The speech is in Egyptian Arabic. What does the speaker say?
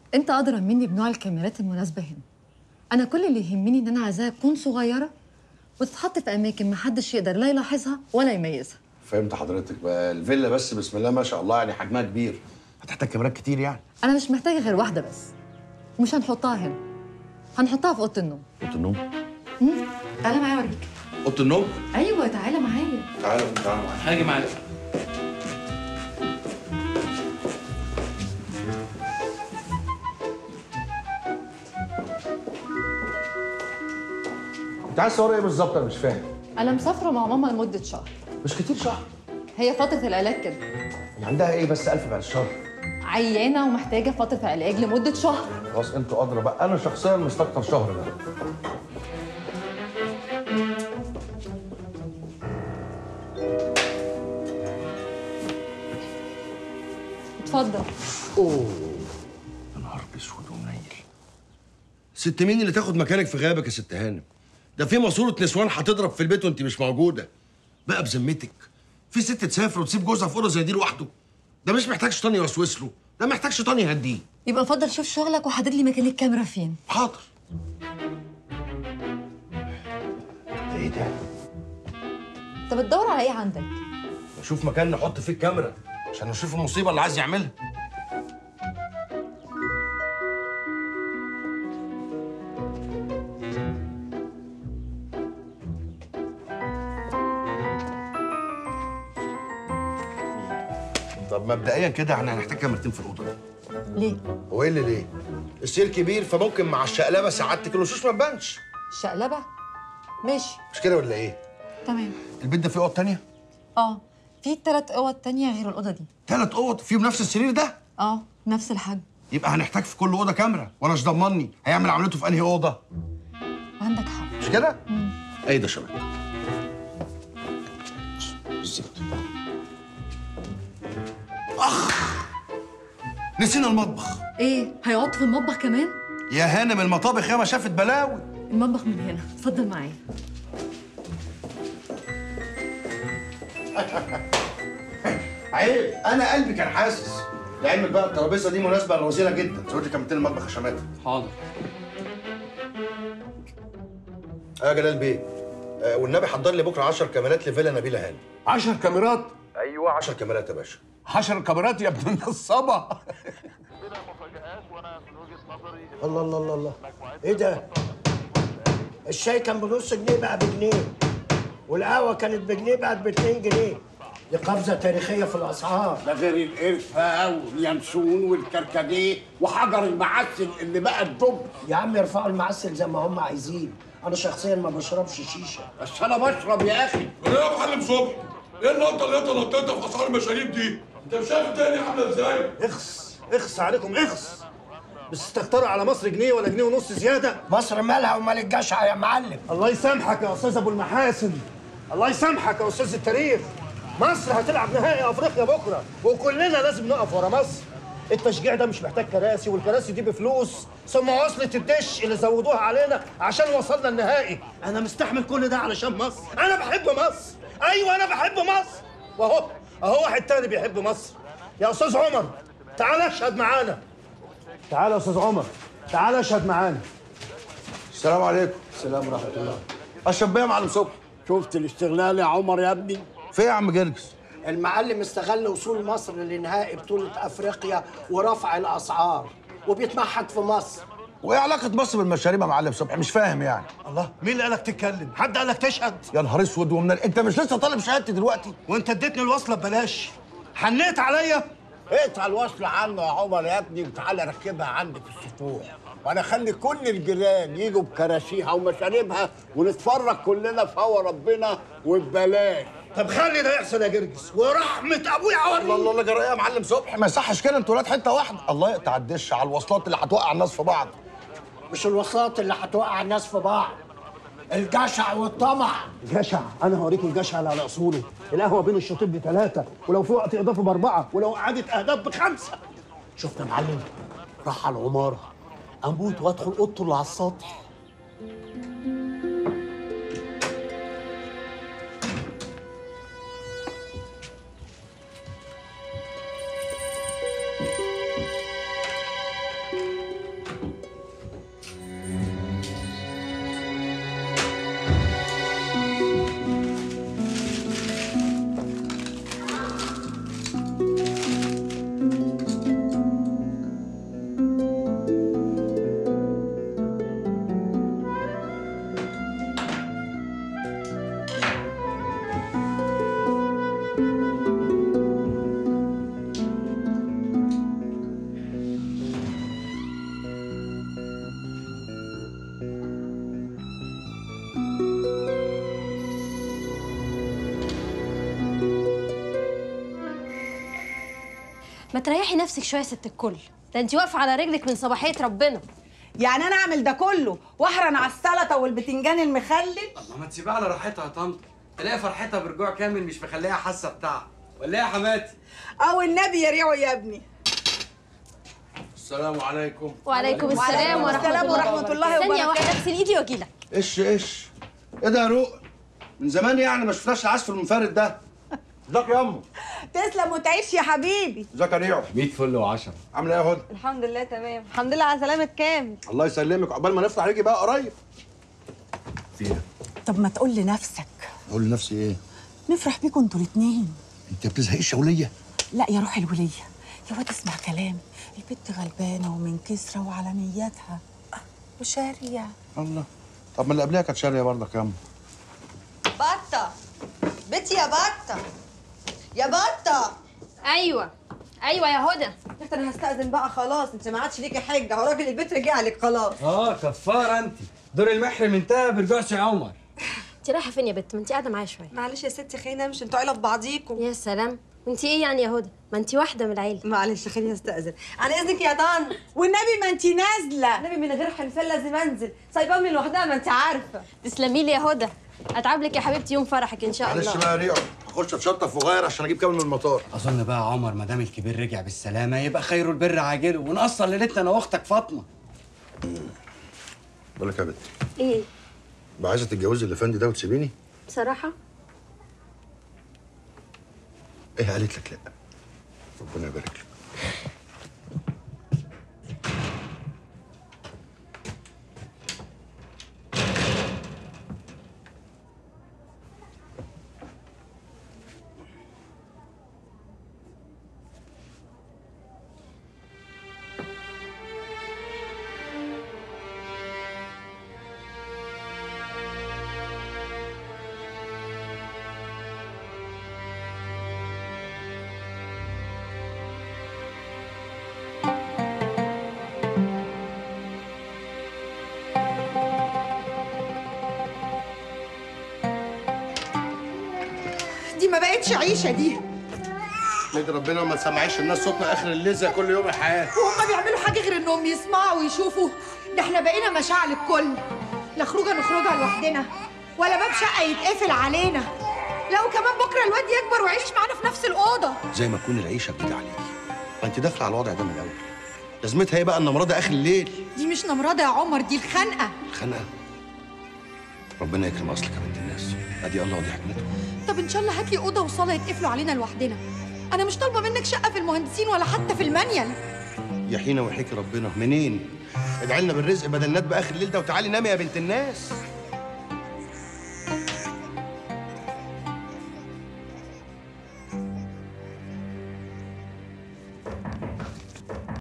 انت ادرى مني بنوع الكاميرات المناسبه هنا انا كل اللي يهمني ان انا عايزاها تكون صغيره وتتحط في اماكن محدش يقدر لا يلاحظها ولا يميزها فهمت حضرتك بقى الفيلا بس بسم الله ما شاء الله يعني حجمها كبير هتحتاج كاميرات كتير يعني انا مش محتاجه غير واحده بس مش هنحطها هنا هنحطها في اوضه النوم اوضه النوم مم. تعالى معايا اوريك اوضه النوم ايوه تعالى معايا تعالى تعالى معايا هاجي معاك انت عايز تصور ايه بالظبط انا مش فاهم انا مسافره مع ماما لمده شهر مش كتير شهر هي فتره العلاج كده يعني عندها ايه بس ألف بعد الشهر عيانه ومحتاجه فتره علاج لمده شهر خلاص انتوا ادرى بقى انا شخصيا مستكتر شهر ده اتفضل اوه يا نهار اسود ومنيل ست مين اللي تاخد مكانك في غيابك يا ست هانم ده في ماسوره نسوان هتضرب في البيت وانت مش موجوده بقى بذمتك في ست تسافر وتسيب جوزها في اوضه زي دي لوحده ده مش محتاج شيطان يوسوس له ده محتاج شيطان يهديه يبقى اتفضل شوف شغلك وحدد لي مكان الكاميرا فين حاضر ايه ده انت بتدور على ايه عندك نشوف مكان نحط فيه الكاميرا عشان نشوف المصيبه اللي عايز يعملها طب مبدئيا كده احنا هنحتاج كاميرتين في الاوضه دي ليه هو ايه اللي ليه؟ السير كبير فممكن مع الشقلبه سعادتك الوشوش ما تبانش شقلبه ماشي مش كده ولا ايه؟ تمام البيت ده فيه اوض تانية؟ اه في ثلاث اوض تانية غير الاوضه دي ثلاث اوض فيهم نفس السرير ده؟ اه نفس الحجم يبقى هنحتاج في كل اوضه كاميرا وانا مش ضمني هيعمل عمليته في انهي اوضه؟ عندك حق مش كده؟ ايه ده شباب بالظبط اخ نسينا المطبخ ايه هيقعد في المطبخ كمان يا هانم المطابخ ياما شافت بلاوي المطبخ من هنا اتفضل معايا عيب انا قلبي كان حاسس لعلمك بقى الترابيزه دي مناسبه للرذيله جدا زودي كاميرتين المطبخ يا شماتة حاضر اه يا جلال بيه آه والنبي حضر لي بكره 10 كاميرات لفيلا نبيله هانم 10 كاميرات ايوه 10 كاميرات يا باشا 10 كاميرات يا ابن النصابه الله الله الله الله ايه ده؟ الشاي كان بنص جنيه بقى بجنيه والقهوة كانت بجنيه بقت باتنين جنيه دي قفزة تاريخية في الأسعار ده غير القرفه واليانسون والكركديه وحجر المعسل اللي بقى الدب يا عم يرفعوا المعسل زي ما هم عايزين أنا شخصيا ما بشربش شيشة بس انا بشرب يا اخي ايه يا معلم صبحي؟ ايه النقطة اللي انت نطيتها في اسعار المشاريب دي؟ انت مش شايف الدنيا عاملة ازاي؟ اخس اخس عليكم اخس بس تختاروا على مصر جنيه ولا جنيه ونص زياده مصر مالها ومال الجشع يا معلم الله يسامحك يا استاذ ابو المحاسن الله يسامحك يا استاذ التاريخ مصر هتلعب نهائي افريقيا بكره وكلنا لازم نقف ورا مصر التشجيع ده مش محتاج كراسي والكراسي دي بفلوس ثم وصلة الدش اللي زودوها علينا عشان وصلنا النهائي انا مستحمل كل ده علشان مصر انا بحب مصر ايوه انا بحب مصر واهو اهو واحد تاني بيحب مصر يا استاذ عمر تعال اشهد معانا تعال يا استاذ عمر تعال اشهد معانا السلام عليكم السلام ورحمه الله اشرب بيه يا معلم صبحي شفت الاستغلال يا عمر يا ابني في ايه يا عم جرجس المعلم استغل وصول مصر لنهائي بطولة أفريقيا ورفع الأسعار وبيتمحك في مصر وايه علاقه مصر بالمشاريب يا معلم صبحي مش فاهم يعني الله مين اللي قالك تتكلم حد قالك تشهد يا نهار اسود ومن انت مش لسه طالب شهادتي دلوقتي وانت اديتني الوصله ببلاش حنيت عليا اقطع الوصل عنه يا عمر يا ابني وتعالى ركبها عندي في السطوح وانا اخلي كل الجيران يجوا بكراسيها ومشاربها ونتفرج كلنا في هوا ربنا وببلاش طب خلي ده يحصل يا جرجس ورحمه ابويا الله عوري الله الله جرى ايه يا معلم صبحي ما يصحش كده انتوا ولاد حته واحده الله يقطع الدش على الوصلات اللي هتوقع الناس في بعض مش الوصلات اللي هتوقع الناس في بعض الجشع والطمع جشع انا هوريك الجشع اللي على اصوله القهوه بين الشوطين بثلاثه ولو في وقت اضافي باربعه ولو قعدت اهداف بخمسه شفت يا معلم راح على العمارة أموت وأدخل أوضته اللي على السطح ما تريحي نفسك شويه يا ست الكل ده انت واقفه على رجلك من صباحيه ربنا يعني انا اعمل ده كله واحرن على السلطه والبتنجان المخلل الله ما تسيبها على راحتها يا طنط تلاقي فرحتها برجوع كامل مش مخليها حاسه بتعب ولا ايه يا حماتي او النبي يا ريعو يا ابني السلام عليكم وعليكم السلام ورحمه السلام الله ورحمة الله ثانيه وبركاته. واحده اغسل ايدي واجيلك ايش ايش ايه ده يا روق من زمان يعني ما شفناش العزف المنفرد ده ازيك يا امه تسلم وتعيش يا حبيبي ازيك يا ريعو 100 فل و10 عامله ايه يا هدى الحمد لله تمام الحمد لله على سلامة كامل الله يسلمك عقبال ما نفتح عليكي بقى قريب فيها طب ما تقول لنفسك اقول لنفسي ايه نفرح بيكم انتوا الاتنين انت بتزهقيش يا وليه لا يا روح الولية يا واد اسمع كلام البنت غلبانة ومن كسرة وعلى نياتها آه، وشارية الله طب ما اللي قبلها كانت شاريه برضك يا امه بطة بنتي يا بطة يا بطة ايوه ايوه يا هدى يا اختي انا هستأذن بقى خلاص انت ما عادش ليكي حجة هو راجل البيت رجع لك خلاص اه كفاره انت دور المحرم انتهى برجوعش يا عمر انت رايحه فين يا بت ما انت قاعده معايا شويه معلش يا ستي خلينا نمشي انتوا عيلة ببعضيكم يا سلام وانت ايه يعني يا هدى ما انت واحده من العيله معلش خليني استأذن عن اذنك يا طن والنبي ما انتي نازلة النبي من غير حلفان لازم انزل سايباه من لوحدها ما انت عارفة تسلمي لي يا هدى اتعب لك يا حبيبتي يوم فرحك ان شاء معلش الله بقى يا ريعو هخش اتشطف وغير عشان اجيب كامل من المطار اظن بقى يا عمر ما دام الكبير رجع بالسلامه يبقى خير البر عاجله ونقصر ليلتنا انا واختك فاطمه بقول لك يا بنت ايه بقى عايزه تتجوزي الافندي ده وتسيبيني بصراحه ايه قالت لك لا ربنا يبارك لك دي ما بقتش عيشة دي نادي ربنا ما تسمعيش الناس صوتنا اخر الليل زي كل يوم يا حياه وهم بيعملوا حاجه غير انهم يسمعوا ويشوفوا ده احنا بقينا مشاعل الكل لا خروجه نخرجها لوحدنا ولا باب شقه يتقفل علينا لا وكمان بكره الواد يكبر ويعيش معانا في نفس الاوضه زي ما تكون العيشه جديده عليكي ما انت داخله على الوضع ده من الاول لازمتها ايه بقى النمرضه اخر الليل دي مش نمرضه يا عمر دي الخنقه الخنقه ربنا يكرم اصلك يا بنت الناس ادي الله ودي حكمته طب ان شاء الله هات لي اوضه وصاله يتقفلوا علينا لوحدنا انا مش طالبه منك شقه في المهندسين ولا حتى في المانيال يا حين ويحيك ربنا منين ادعي لنا بالرزق بدل ندب اخر الليل ده وتعالي نامي يا بنت الناس